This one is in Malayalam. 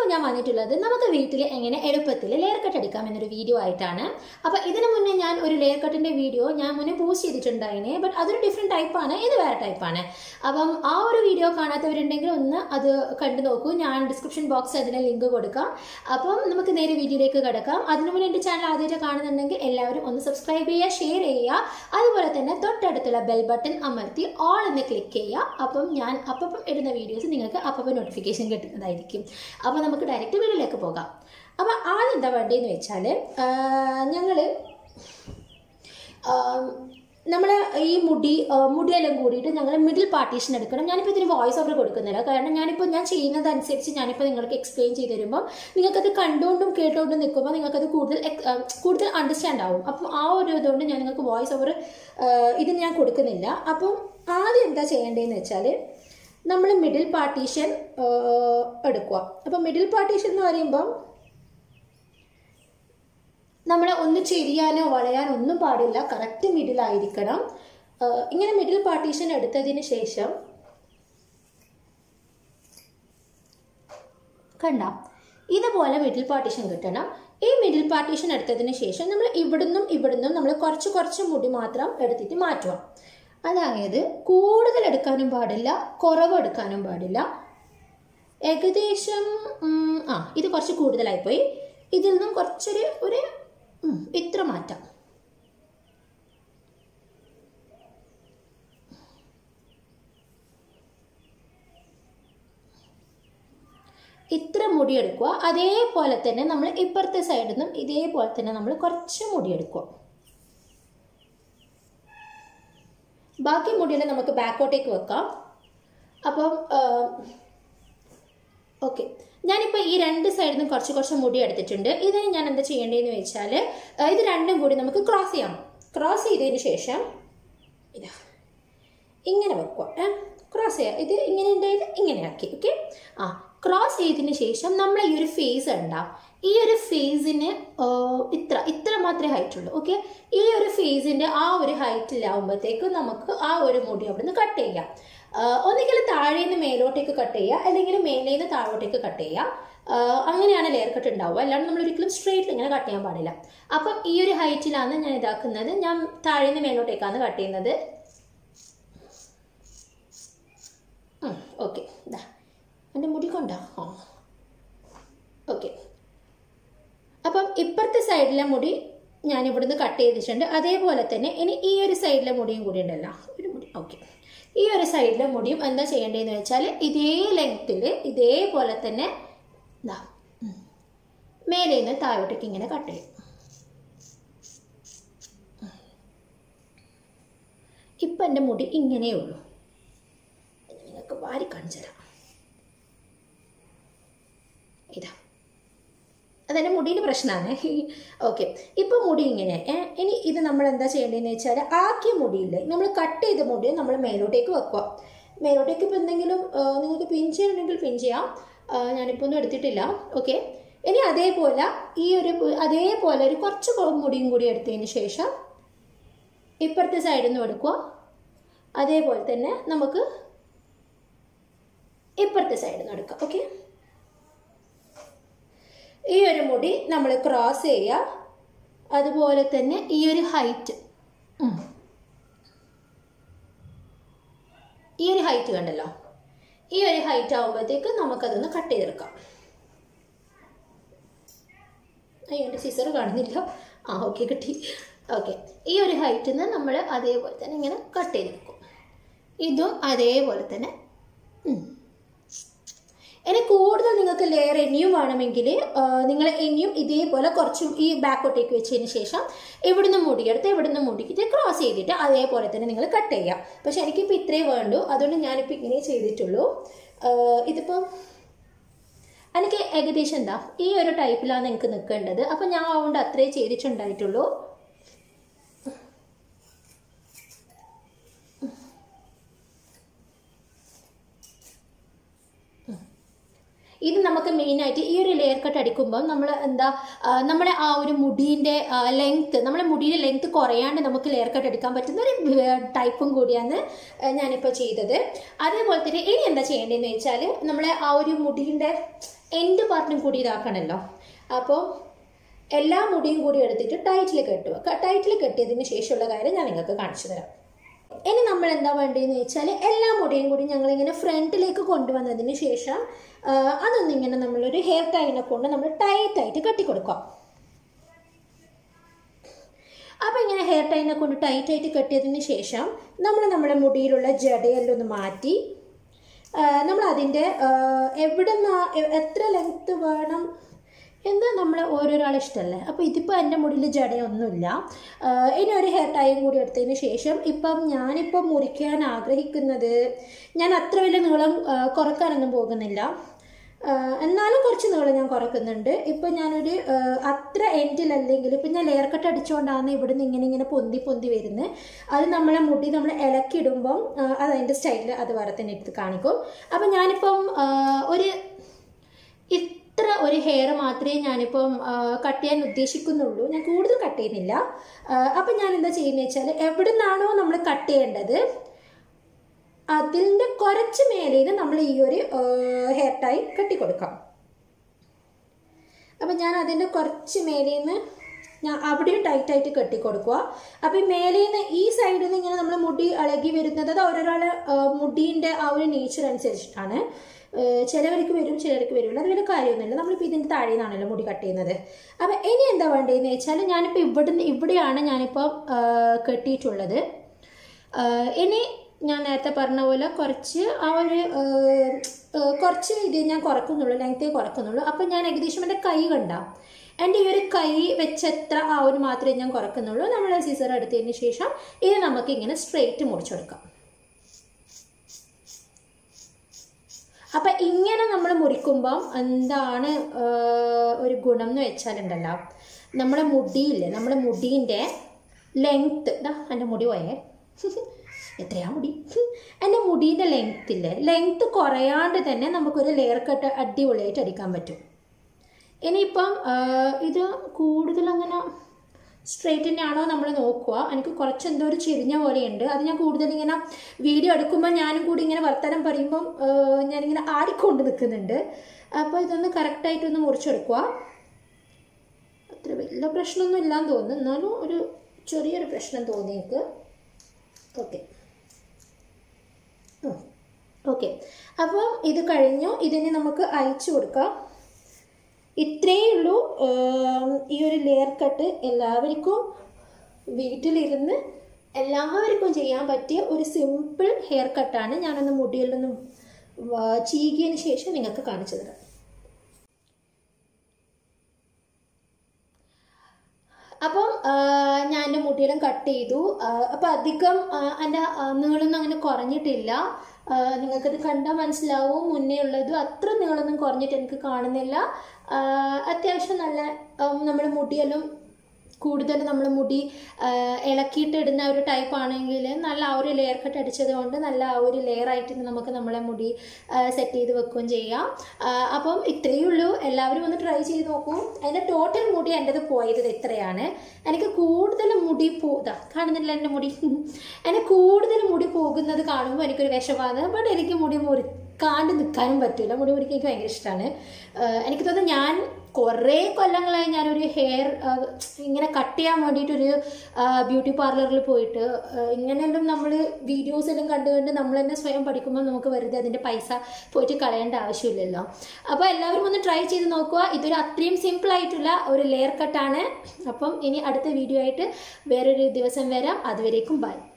ഇന്നിപ്പോൾ ഞാൻ വന്നിട്ടുള്ളത് നമുക്ക് വീട്ടിൽ എങ്ങനെ എളുപ്പത്തിൽ ലെയർ കട്ട് എടുക്കാം എന്നൊരു വീഡിയോ ആയിട്ടാണ് അപ്പോൾ ഇതിനു മുന്നേ ഞാൻ ഒരു ലെയർ കട്ടിൻ്റെ വീഡിയോ ഞാൻ മുന്നേ പോസ്റ്റ് ചെയ്തിട്ടുണ്ടായിനെ ബട്ട് അതൊരു ഡിഫറെൻറ്റ് ടൈപ്പാണ് ഇത് വേറെ ടൈപ്പാണ് അപ്പം ആ ഒരു വീഡിയോ കാണാത്തവരുണ്ടെങ്കിൽ ഒന്ന് അത് കണ്ടു നോക്കൂ ഞാൻ ഡിസ്ക്രിപ്ഷൻ ബോക്സ് അതിന് ലിങ്ക് കൊടുക്കാം അപ്പം നമുക്ക് നേരെ വീഡിയോയിലേക്ക് കിടക്കാം അതിനു മുന്നേ എൻ്റെ ചാനൽ ആദ്യമായിട്ട് കാണുന്നുണ്ടെങ്കിൽ എല്ലാവരും ഒന്ന് സബ്സ്ക്രൈബ് ചെയ്യുക ഷെയർ ചെയ്യുക അതുപോലെ തന്നെ തൊട്ടടുത്തുള്ള ബെൽ ബട്ടൺ അമർത്തി ഓൾ എന്ന് ക്ലിക്ക് ചെയ്യുക അപ്പം ഞാൻ അപ്പം ഇടുന്ന വീഡിയോസ് നിങ്ങൾക്ക് അപ്പം നോട്ടിഫിക്കേഷൻ കിട്ടുന്നതായിരിക്കും അപ്പോൾ നമുക്ക് ഡയറക്റ്റ് വീഡിയോയിലേക്ക് പോകാം അപ്പോൾ ആദ്യം എന്താ വേണ്ടതെന്ന് വെച്ചാൽ ഞങ്ങൾ നമ്മൾ ഈ മുടി ആ, മുടിയെല്ലാം കൂടിയിട്ട് ഞങ്ങൾ മിഡിൽ പാർട്ടീഷൻ എടുക്കണം ഞാനിപ്പോൾ ഇതിന് വോയിസ് ഓവർ കൊടുക്കുന്നില്ല കാരണം ഞാനിപ്പോൾ ഞാൻ ചെയ്യുന്നതനുസരിച്ച് ഞാനിപ്പോൾ നിങ്ങൾക്ക് എക്സ്പ്ലെയിൻ ചെയ്ത് തരുമ്പോൾ നിങ്ങൾക്കത് കണ്ടുകൊണ്ടും കേട്ടുകൊണ്ടും നിൽക്കുമ്പോൾ നിങ്ങൾക്കത് കൂടുതൽ ex- ആ, കൂടുതൽ അണ്ടർസ്റ്റാൻഡ് ആവും അപ്പം ആ ഒരു ഇതുകൊണ്ട് ഞാൻ നിങ്ങൾക്ക് വോയിസ് ഓവർ ഇത് ഞാൻ കൊടുക്കുന്നില്ല അപ്പം ആദ്യം എന്താ ചെയ്യേണ്ടതെന്ന് വെച്ചാൽ നമ്മൾ മിഡിൽ പാർട്ടീഷൻ എടുക്കുക അപ്പം മിഡിൽ പാർട്ടീഷൻ എന്ന് പറയുമ്പം നമ്മൾ ഒന്ന് ചെരിയാനോ വളയാനോ ഒന്നും പാടില്ല കറക്റ്റ് മിഡിലായിരിക്കണം ഇങ്ങനെ മിഡിൽ പാർട്ടീഷൻ എടുത്തതിന് ശേഷം കണ്ട ഇതുപോലെ മിഡിൽ പാർട്ടീഷൻ കിട്ടണം ഈ മിഡിൽ പാർട്ടീഷൻ എടുത്തതിന് ശേഷം നമ്മൾ ഇവിടുന്നും ഇവിടുന്നും നമ്മൾ കുറച്ച് കുറച്ച് മുടി മാത്രം എടുത്തിട്ട് മാറ്റുക അതായത് കൂടുതൽ എടുക്കാനും പാടില്ല കുറവ് എടുക്കാനും പാടില്ല ഏകദേശം ഉം, ആ ഇത് കുറച്ച് കൂടുതലായിപ്പോയി ഇതിൽ നിന്നും കുറച്ചൊരു ഒരു ഉം, ഇത്ര മാറ്റാം ഇത്ര മുടി എടുക്കുക അതേപോലെ തന്നെ നമ്മൾ ഇപ്പുറത്തെ സൈഡിൽ നിന്നും ഇതേപോലെ തന്നെ നമ്മൾ കുറച്ച് മുടി എടുക്കുക ബാക്കി മുടിയെല്ലാം നമുക്ക് ബാക്കോട്ടേക്ക് വെക്കാം അപ്പം ഓക്കെ ഞാനിപ്പോൾ ഈ രണ്ട് സൈഡിൽ നിന്നും കുറച്ച് കുറച്ച് മുടി എടുത്തിട്ടുണ്ട് ഇതിന് ഞാൻ എന്താ ചെയ്യേണ്ടതെന്ന് വെച്ചാൽ ആ, ഇത് രണ്ടും കൂടി നമുക്ക് ക്രോസ് ചെയ്യാം ക്രോസ് ചെയ്തതിന് ശേഷം ഇതാ ഇങ്ങനെ വെക്കുക ക്രോസ് ചെയ്യുക ഇത് ഇങ്ങനെ ഉണ്ടായത് ഇങ്ങനെ ആക്കി ഓക്കെ ആ ക്രോസ് ചെയ്തതിന് ശേഷം നമ്മൾ ഈ ഒരു ഫേസ് ഉണ്ടാവും ഈ ഒരു ഫേസിന് ഇത്ര ഇത്ര മാത്രമേ ഹൈറ്റ് ഉള്ളൂ ഓക്കെ ഈ ഒരു ഫേസിന്റെ ആ ഒരു ഹൈറ്റിലാവുമ്പോഴത്തേക്ക് നമുക്ക് ആ ഒരു മുടി അവിടുന്ന് കട്ട് ചെയ്യാം ആ, ഒന്നുകിൽ താഴേന്ന് മേലോട്ടേക്ക് കട്ട് ചെയ്യുക അല്ലെങ്കിൽ മേലേന്ന് താഴോട്ടേക്ക് കട്ട് ചെയ്യുക ആ, അങ്ങനെയാണ് ലെയർ കട്ട് ഉണ്ടാവുക അല്ലാണ്ട് നമ്മൾ ഒരിക്കലും സ്ട്രെയിറ്റ് ഇങ്ങനെ കട്ട് ചെയ്യാൻ പാടില്ല അപ്പം ഈ ഒരു ഹൈറ്റിലാണ് ഞാൻ ഇതാക്കുന്നത് ഞാൻ താഴേന്ന് മേലോട്ടേക്കാണ് കട്ട് ചെയ്യുന്നത് ഓക്കെ ഇതാ എൻ്റെ മുടി കൊണ്ടാ ആ ഓക്കെ അപ്പം ഇപ്പുറത്തെ സൈഡിലെ മുടി ഞാൻ ഇവിടുന്ന് കട്ട് ചെയ്തിട്ടുണ്ട് അതേപോലെ തന്നെ ഇനി ഈ ഒരു സൈഡിലെ മുടിയും കൂടി ഉണ്ടല്ലോ ഒരു മുടി ഓക്കെ ഈ ഒരു സൈഡിലെ മുടിയും എന്താ ചെയ്യേണ്ടതെന്ന് വെച്ചാൽ ഇതേ ലെങ്ത്തിൽ ഇതേപോലെ തന്നെ ഇതാ ഉം. മേലെ നിന്ന് താഴോട്ടേക്ക് ഇങ്ങനെ കട്ട് ചെയ്യും ഇപ്പം എൻ്റെ മുടി ഇങ്ങനെയേ ഉള്ളൂ ഇത് നിങ്ങൾക്ക് വാരി കാണിച്ചു തരാം ഇതാ അതെൻ്റെ മുടിയുടെ പ്രശ്നമാണ് ഓക്കെ ഇപ്പോൾ മുടി ഇങ്ങനെ ഏ, ഇനി ഇത് നമ്മൾ എന്താ ചെയ്യേണ്ടതെന്ന് വെച്ചാൽ ആക്കിയ മുടിയില്ലേ നമ്മൾ കട്ട് ചെയ്ത മുടി നമ്മൾ മേലോട്ടേക്ക് വെക്കുക മേലോട്ടേക്ക് ഇപ്പോൾ എന്തെങ്കിലും ആ, നിങ്ങൾക്ക് പിൻ ചെയ്യണമെങ്കിൽ പിൻ ചെയ്യാം ആ, ഞാനിപ്പോൾ ഒന്നും എടുത്തിട്ടില്ല ഓക്കെ ഇനി അതേപോലെ ഈ ഒരു പു- അതേപോലെ ഒരു കുറച്ച് കൊ- മുടിയും കൂടി എടുത്തതിന് ശേഷം ഇപ്പുറത്തെ സൈഡിൽ നിന്ന് എടുക്കുക അതേപോലെ തന്നെ നമുക്ക് ഇപ്പുറത്തെ സൈഡിൽ നിന്ന് എടുക്കാം ഓക്കെ ഈ ഒരു മുടി നമ്മൾ ക്രോസ് ചെയ്യുക അതുപോലെ തന്നെ ഈ ഒരു ഹൈറ്റ് ഈ ഒരു ഹൈറ്റ് കണ്ടല്ലോ ഈ ഒരു ഹൈറ്റ് ആകുമ്പോഴത്തേക്ക് നമുക്കതൊന്ന് കട്ട് ചെയ്തെടുക്കാം അയ്യോ എൻ്റെ സിസർ കാണുന്നില്ല ആ ഓക്കെ കിട്ടി ഓക്കെ ഈ ഒരു ഹൈറ്റിൽ നിന്ന് നമ്മൾ അതേപോലെ തന്നെ ഇങ്ങനെ കട്ട് ചെയ്തെടുക്കും ഇതും അതേപോലെ തന്നെ ഉം. ഇനി കൂടുതൽ നിങ്ങൾക്ക് ലെയർ ഇനിയും വേണമെങ്കിൽ നിങ്ങൾ ഇനിയും ഇതേപോലെ കുറച്ചും ഈ ബാക്കോട്ടേക്ക് വെച്ചതിന് ശേഷം ഇവിടുന്ന് മുടിയെടുത്ത് ഇവിടുന്ന് മുടിക്കിട്ട് ക്രോസ് ചെയ്തിട്ട് അതേപോലെ തന്നെ നിങ്ങൾ കട്ട് ചെയ്യാം പക്ഷെ എനിക്കിപ്പോൾ ഇത്രേ വേണ്ടു അതുകൊണ്ട് ഞാനിപ്പോൾ ഇങ്ങനെ ചെയ്തിട്ടുള്ളൂ ആഹ് ഇതിപ്പം എനിക്ക് ഏകദേശം എന്താ ഈ ഒരു ടൈപ്പിലാണ് എനിക്ക് നിൽക്കേണ്ടത് അപ്പം ഞാൻ അതുകൊണ്ട് അത്രേ ചെയ്തിട്ടുണ്ടായിട്ടുള്ളൂ ഇത് നമുക്ക് മെയിനായിട്ട് ഈ ഒരു ലെയർ കട്ട് അടിക്കുമ്പോൾ നമ്മൾ എന്താ ആ, നമ്മുടെ ആ ഒരു മുടീൻ്റെ ലെങ്ത്ത് നമ്മുടെ മുടിയുടെ ലെങ്ത്ത് കുറയാണ്ട് നമുക്ക് ലെയർ കട്ട് എടുക്കാൻ പറ്റുന്ന ഒരു ടൈപ്പും കൂടിയാണ് ആ, ഞാനിപ്പോൾ ചെയ്തത് അതേപോലെ തന്നെ ഇനി എന്താ ചെയ്യേണ്ടതെന്ന് വെച്ചാൽ നമ്മളെ ആ ഒരു മുടീൻ്റെ എൻഡ് പാർട്ടും കൂടി ഇതാക്കണമല്ലോ അപ്പോൾ എല്ലാ മുടിയും കൂടി എടുത്തിട്ട് ടൈറ്റിൽ കെട്ടുക ടൈറ്റിൽ കെട്ടിയതിന് ശേഷമുള്ള കാര്യം ഞാൻ നിങ്ങൾക്ക് കാണിച്ചു തരാം ഇനി നമ്മൾ എന്താ വേണ്ടതെന്ന് വെച്ചാൽ എല്ലാ മുടിയും കൂടി ഞങ്ങളിങ്ങനെ ഫ്രണ്ടിലേക്ക് കൊണ്ടുവന്നതിന് ശേഷം ആ, അതൊന്നിങ്ങനെ നമ്മളൊരു ഹെയർ ടൈനെ കൊണ്ട് നമ്മൾ ടൈറ്റായിട്ട് കെട്ടിക്കൊടുക്കാം അപ്പോൾ ഇങ്ങനെ ഹെയർ ടൈനെ കൊണ്ട് ടൈറ്റായിട്ട് കെട്ടിയതിന് ശേഷം നമ്മൾ നമ്മുടെ മുടിയിലുള്ള ജടയെല്ലാം ഒന്ന് മാറ്റി നമ്മൾ അതിൻ്റെ എവിടെ നിന്ന് എത്ര ലെങ്ത്ത് വേണം എന്ന് നമ്മൾ ഓരോരാളെ ഇഷ്ടമല്ലേ അപ്പോൾ ഇതിപ്പോൾ എൻ്റെ മുടിയിൽ ജടയൊന്നുമില്ല ആ, ഇനി ഒരു ഹെയർ ടൈം കൂടി എടുത്തതിന് ശേഷം ഇപ്പം ഞാനിപ്പം മുറിക്കാൻ ആഗ്രഹിക്കുന്നത് ഞാൻ അത്ര വലിയ നീളം ആ, കുറക്കാനൊന്നും പോകുന്നില്ല ആ, എന്നാലും കുറച്ച് നീളം ഞാൻ കുറക്കുന്നുണ്ട് ഇപ്പം ഞാനൊരു ആ, അത്ര എൻഡിലല്ലെങ്കിൽ ഇപ്പം ഞാൻ ലെയർ കട്ട് അടിച്ചുകൊണ്ടാണ് ഇവിടുന്ന് ഇങ്ങനെ ഇങ്ങനെ പൊന്തി പൊന്തി വരുന്നത് അത് നമ്മളെ മുടി നമ്മൾ ഇളക്കിയിടുമ്പം ആ, അത് അതിൻ്റെ സ്റ്റൈലിൽ അത് വേറെ തന്നെ എടുത്ത് കാണിക്കും അപ്പം ഞാനിപ്പം ആ, ഒരു ഇത്ര ഒരു ഹെയർ മാത്രമേ ഞാനിപ്പം കട്ട് ചെയ്യാൻ ഉദ്ദേശിക്കുന്നുള്ളൂ ഞാൻ കൂടുതൽ കട്ട് ചെയ്യുന്നില്ല ആ, അപ്പം ഞാൻ എന്താ ചെയ്യുന്നത് വെച്ചാൽ എവിടെ നിന്നാണോ നമ്മൾ കട്ട് ചെയ്യേണ്ടത് അതിൻ്റെ കുറച്ച് മേലേന്ന് നമ്മൾ ഈ ഒരു ഹെയർ ടൈ കെട്ടിക്കൊടുക്കാം അപ്പം ഞാൻ അതിൻ്റെ കുറച്ച് മേലേന്ന് ഞാൻ അവിടെയും ടൈറ്റായിട്ട് കെട്ടിക്കൊടുക്കുക അപ്പം ഈ മേലേന്ന് ഈ സൈഡിൽ നിന്ന് ഇങ്ങനെ നമ്മൾ മുടി ഇളകി വരുന്നത് അത് ഓരോരാളെ മുടീൻ്റെ ആ ഒരു നേച്ചർ അനുസരിച്ചിട്ടാണ് ഏഹ് ചിലവർക്ക് വരും ചിലർക്ക് വരില്ല അത് വലിയ കാര്യമൊന്നുമില്ല നമ്മളിപ്പോൾ ഇതിൻ്റെ താഴെ നിന്നാണല്ലോ മുടി കട്ട് ചെയ്യുന്നത് അപ്പം ഇനി എന്താ വേണ്ടതെന്ന് വെച്ചാൽ ഞാനിപ്പോൾ ഇവിടുന്ന് ഇവിടെയാണ് ഞാനിപ്പോൾ ഏഹ് കെട്ടിയിട്ടുള്ളത് ഏഹ് ഇനി ഞാൻ നേരത്തെ പറഞ്ഞ പോലെ കുറച്ച് ആ ഒരു ഏഹ്, ഏഹ്, കുറച്ച് ഇത് ഞാൻ കുറക്കുന്നുള്ളൂ ലെങ്ത്തേ കുറക്കുന്നുള്ളൂ അപ്പം ഞാൻ ഏകദേശം എൻ്റെ കൈ കണ്ട എൻ്റെ ഈ ഒരു കൈ വെച്ചെത്ര ആ ഒരു മാത്രമേ ഞാൻ കുറക്കുന്നുള്ളൂ നമ്മൾ സീസർ എടുത്തതിന് ശേഷം ഇത് നമുക്ക് ഇങ്ങനെ സ്ട്രെയിറ്റ് മുറിച്ചെടുക്കാം അപ്പം ഇങ്ങനെ നമ്മൾ മുറിക്കുമ്പം എന്താണ് ഏഹ്, ഒരു ഗുണം എന്ന് വെച്ചാലുണ്ടല്ലോ നമ്മുടെ മുടിയില്ലേ നമ്മുടെ മുടീൻ്റെ ലെങ്ത്ത് ഇതാ എൻ്റെ മുടി പോയേ എത്രയാ മുടി എൻ്റെ മുടീൻ്റെ ലെങ്ത്ത് ഇല്ലേ ലെങ്ത്ത് കുറയാണ്ട് തന്നെ നമുക്കൊരു ലെയർ കട്ട് അടിപൊളിയായിട്ട് അടിക്കാൻ പറ്റും ഇനിയിപ്പം ആ, ഇത് കൂടുതൽ അങ്ങനെ സ്ട്രെയിറ്റ് തന്നെയാണോ നമ്മൾ നോക്കുക എനിക്ക് കുറച്ച് എന്തോ ഒരു ചെരിഞ്ഞ പോലെയുണ്ട് അത് ഞാൻ കൂടുതൽ ഇങ്ങനെ വീഡിയോ എടുക്കുമ്പോൾ ഞാനും കൂടി ഇങ്ങനെ വർത്തമാനം പറയുമ്പം ആ, ഞാനിങ്ങനെ ആടിക്കൊണ്ട് നിൽക്കുന്നുണ്ട് അപ്പോൾ ഇതൊന്ന് കറക്റ്റായിട്ടൊന്ന് മുറിച്ചെടുക്കുക അത്ര വലിയ പ്രശ്നമൊന്നും ഇല്ലാന്ന് തോന്നുന്നു എന്നാലും ഒരു ചെറിയൊരു പ്രശ്നം തോന്നി എനിക്ക് ഓക്കെ ഓക്കെ അപ്പം ഇത് കഴിഞ്ഞു ഇതിനെ നമുക്ക് അയച്ചു കൊടുക്കാം ഇത്രയേ ഉള്ളൂ ഏം, ഈ ഒരു ലെയർ കട്ട് എല്ലാവർക്കും വീട്ടിലിരുന്ന് എല്ലാവർക്കും ചെയ്യാൻ പറ്റിയ ഒരു സിമ്പിൾ ഹെയർ കട്ടാണ് ഞാനൊന്ന് മുടിയിലൊന്ന് വ- ചീകിയതിന് ശേഷം നിങ്ങൾക്ക് കാണിച്ചു തരാം അപ്പം ആ, ഞാൻ എൻ്റെ മുടിയെല്ലാം കട്ട് ചെയ്തു ആ, അപ്പം അധികം ആ, എൻ്റെ ആ, നീളമൊന്നും അങ്ങനെ കുറഞ്ഞിട്ടില്ല ആ, നിങ്ങൾക്കത് കണ്ടാൽ മനസ്സിലാവും മുന്നേ ഉള്ളത് അത്ര നീളമൊന്നും കുറഞ്ഞിട്ട് എനിക്ക് കാണുന്നില്ല ആ, അത്യാവശ്യം നല്ല ഉം, നമ്മുടെ മുടിയെല്ലാം കൂടുതൽ നമ്മൾ മുടി ആ, ഇളക്കിയിട്ട് ഇടുന്ന ഒരു ടൈപ്പ് ആണെങ്കിൽ നല്ല ആ ഒരു ലെയർ കട്ട് അടിച്ചത് കൊണ്ട് നല്ല ആ ഒരു ലെയർ ആയിട്ട് നമ്മളെ നമ്മളെ മുടി സെറ്റ് ചെയ്ത് വെക്കുകയും ചെയ്യാം ആ, അപ്പം ഇത്രയേ ഉള്ളൂ എല്ലാവരും ഒന്ന് ട്രൈ ചെയ്ത് നോക്കൂ എൻ്റെ ടോട്ടൽ മുടി എൻ്റെത് പോയത് ഇത് ഇത്രയാണ് എനിക്ക് കൂടുതൽ മുടി പോ ഇതാ കാണുന്നില്ല എൻ്റെ മുടി എനിക്ക് കൂടുതൽ മുടി പോകുന്നത് കാണുമ്പോൾ എനിക്കൊരു വിഷമാണ് ബട്ട് എനിക്ക് മുടി മുറിക്കാണ്ട് നിൽക്കാനും പറ്റില്ല മുടി മുറിക്കാൻ എനിക്ക് ഭയങ്കര ഇഷ്ടമാണ് എനിക്ക് തോന്നുന്നു ഞാൻ കുറേ കൊല്ലങ്ങളായി ഞാനൊരു ഹെയർ ഇങ്ങനെ കട്ട് ചെയ്യാൻ വേണ്ടിയിട്ടൊരു ബ്യൂട്ടി പാർലറിൽ പോയിട്ട് ആ, ഇങ്ങനെയെല്ലാം നമ്മൾ വീഡിയോസ് എല്ലാം കണ്ടു കണ്ട് നമ്മൾ തന്നെ സ്വയം പഠിക്കുമ്പോൾ നമുക്ക് വെറുതെ അതിൻ്റെ പൈസ പോയിട്ട് കളയേണ്ട ആവശ്യമില്ലല്ലോ അപ്പോൾ എല്ലാവരും ഒന്ന് ട്രൈ ചെയ്ത് നോക്കുക ഇതൊരു അത്രയും സിമ്പിൾ ആയിട്ടുള്ള ഒരു ലെയർ കട്ടാണ് അപ്പം ഇനി അടുത്ത വീഡിയോ ആയിട്ട് വേറൊരു ദിവസം വരാം അതുവരേക്കും ബൈ